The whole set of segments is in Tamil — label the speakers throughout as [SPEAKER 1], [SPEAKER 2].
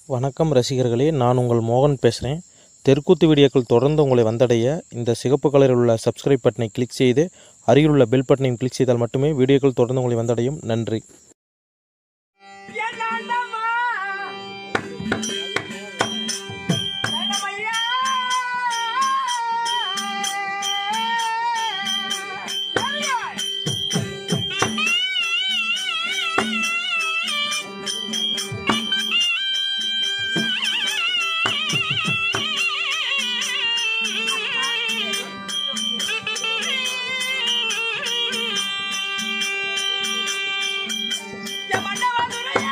[SPEAKER 1] வணக்கம் ரசிகர்களே நான் உங்கள் மோகன் பேசுகிறேன் தெற்குத்து வீடியோக்கள் தொடர்ந்து உங்களை வந்தடைய இந்த சிகப்பு கலரில் உள்ள சப்ஸ்கிரைப் பட்டனை கிளிக் செய்து அருகில் உள்ள பெல் பட்டனையும் கிளிக் செய்தால் மட்டுமே வீடியோக்கள் தொடர்ந்து உங்களை வந்தடையும் நன்றி
[SPEAKER 2] என்னண்டம்மா? என்னமையா? சரியாய். என் மன்னவதுரையா.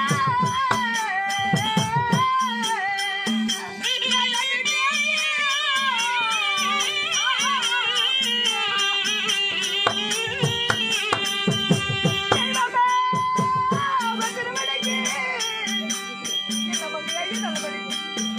[SPEAKER 2] தெய்வமே, உன் திருவடிக்கு இந்த மங்கையை நல்லபடிக்கு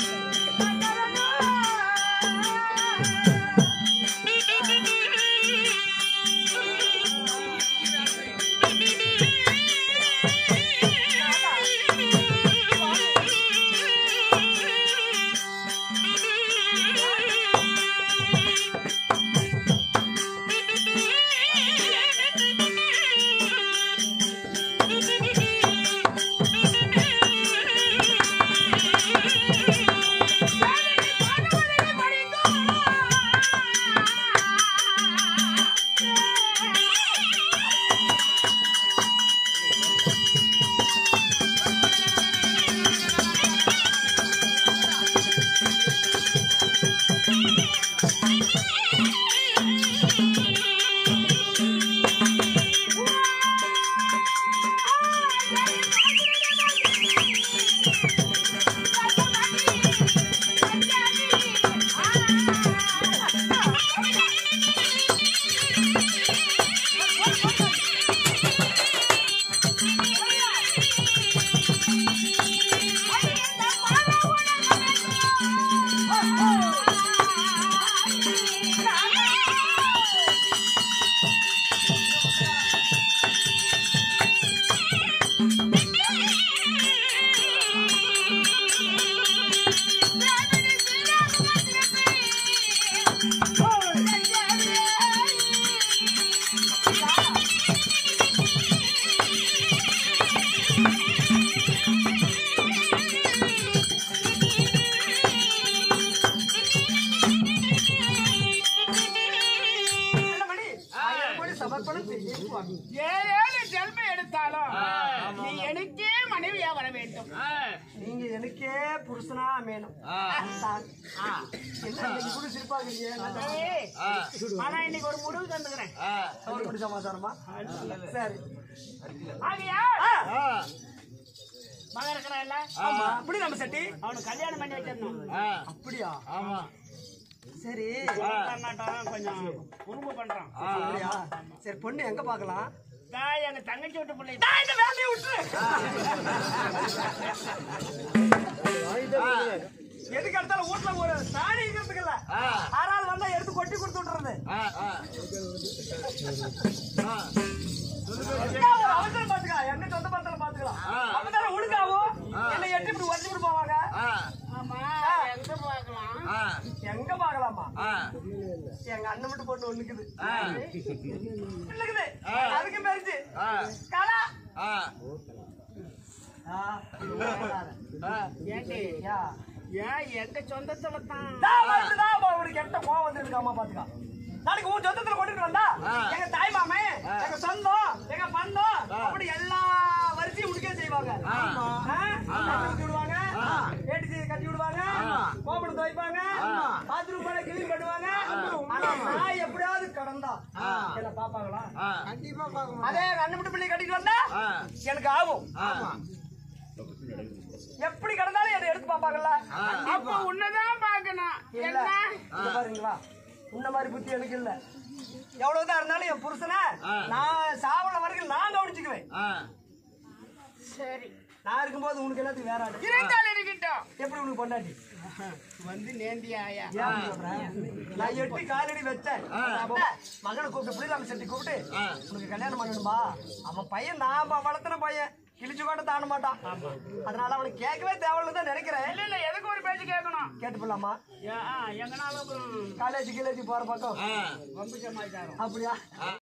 [SPEAKER 2] ஏழேழு ஜென்ம எடுத்தாலும் நீ எனக்கே மனைவியா வர வேண்டும்
[SPEAKER 3] நீங்க எனக்கே புருஷனா அமையணும் தான். என்ன இன்னைக்கு கூட சிரிப்பாங்க இல்லையே? நல்லா
[SPEAKER 2] ஏய், ஆனா இன்னைக்கு ஒரு முடிவு தந்துக்கிறேன்
[SPEAKER 3] ஒரு இப்படி சமாச்சாரமா சரி
[SPEAKER 2] ஆகையா மகன் இருக்கிறான்ல
[SPEAKER 3] ஆமா அப்படி நம்ம சட்டி
[SPEAKER 2] அவனுக்கு கல்யாணம் பண்ணி வச்சிடணும்
[SPEAKER 3] அப்படியா சரி
[SPEAKER 2] கர்நாடகம் கொஞ்சம் உரும்பு பண்றான்
[SPEAKER 3] அப்படியா சரி பொண்ணு எங்க பார்க்கலாம்
[SPEAKER 2] தாய் எங்க தங்கச்சி விட்டு பிள்ளை
[SPEAKER 3] நான் இந்த வேலையை விட்டுரு எதுக்கு எடுத்தாலும் வீட்டுல ஒரு சாணி இருக்கிறதுக்கு இல்ல யாராவது வந்தா எடுத்து கொட்டி கொடுத்து விட்டுறது என்ன ஒரு அவசரம் பாத்துக்கா எங்க சொந்த பந்தத்துல பாத்துக்கலாம் அப்பதானே ஒழுங்காவும் என்ன எட்டு இப்படி ஒட்டி இப்படி போவாங்க
[SPEAKER 2] ஆமா எங்க பார்க்கலாம்
[SPEAKER 3] எங்க பாக்கலாமா எங்க அண்ணன் மட்டும் பொண்ணு ஒண்ணுக்குது இருக்குது அதுக்கு பெருச்சு கலா
[SPEAKER 2] ஏண்டி
[SPEAKER 3] யா
[SPEAKER 2] ஏன் எங்க சொந்தத்துல தான்
[SPEAKER 3] நான் வந்துதான் அப்ப அவனுக்கு கெட்ட கோவம் வந்துருக்கு அம்மா பாத்துக்கா நாளைக்கு உன் சொந்தத்துல கொண்டுட்டு வந்தா எங்க தாய் மாமே எங்க சொந்தம் எங்க பந்தம் அப்படி எல்லா வரிசையும் உனக்கே செய்வாங்க ஆ? கட்டி ஊத்தி விடுவாங்க வேட்டி செய்தி கட்டி விடுவாங்க கோபுரம் துவைப்பாங்க பாத்ரூம் போல கிளீன் பண்ணுவாங்க ஆனா நான் எப்படியாவது கடந்தா என்ன பாப்பாங்களா கண்டிப்பா பாப்பாங்க அதே கண்ணு மட்டும் பிள்ளை கட்டிட்டு வந்தா எனக்கு ஆகும் எப்படி கடந்தாலும் என்னை எடுத்து பாப்பாங்கல்ல
[SPEAKER 2] அப்ப உன்னதான் பார்க்கணும்
[SPEAKER 3] இல்ல
[SPEAKER 2] என்ன
[SPEAKER 3] இங்க பாருங்களா உன்ன மாதிரி புத்தி எனக்கு இல்ல எவ்வளவுதான் இருந்தாலும் என் புருஷனை நான் சாவன வரைக்கும் நான் கவனிச்சுக்குவேன்
[SPEAKER 2] சரி
[SPEAKER 3] நான் இருக்கும்போது உனக்கு எல்லாத்துக்கும் வேற ஆடு
[SPEAKER 2] இருந்தாலும் இருக்கட்டும்
[SPEAKER 3] எப்படி உனக்கு பொண்டாட்டி
[SPEAKER 2] வந்து நேந்தி ஆயா
[SPEAKER 3] ஏன் அப்படி சொல்ற? நான் எட்டி காலடி வச்சேன் அப்ப மகனை கூப்பிட்டு புரியலாம செட்டி கூப்பிட்டு உனக்கு கல்யாணம் பண்ணணுமா அவன் பையன் நான் ப- வளர்த்துன பையன் கிழிச்சு கூட தாண்ட மாட்டான் அதனால அவனுக்கு கேட்கவே தேவையில்லைன்னு தான் நினைக்கிறேன்
[SPEAKER 2] இல்ல இல்ல எதுக்கு ஒரு பேச்சு கேட்கணும்
[SPEAKER 3] கேட்டு போலாமா
[SPEAKER 2] ஏ, ஆ, எங்கனாலும் அப்புறம்
[SPEAKER 3] காலேஜ் கீழேஜ் போற பக்கம்
[SPEAKER 2] வம்பு சமாச்சாரம்
[SPEAKER 3] அப்படியா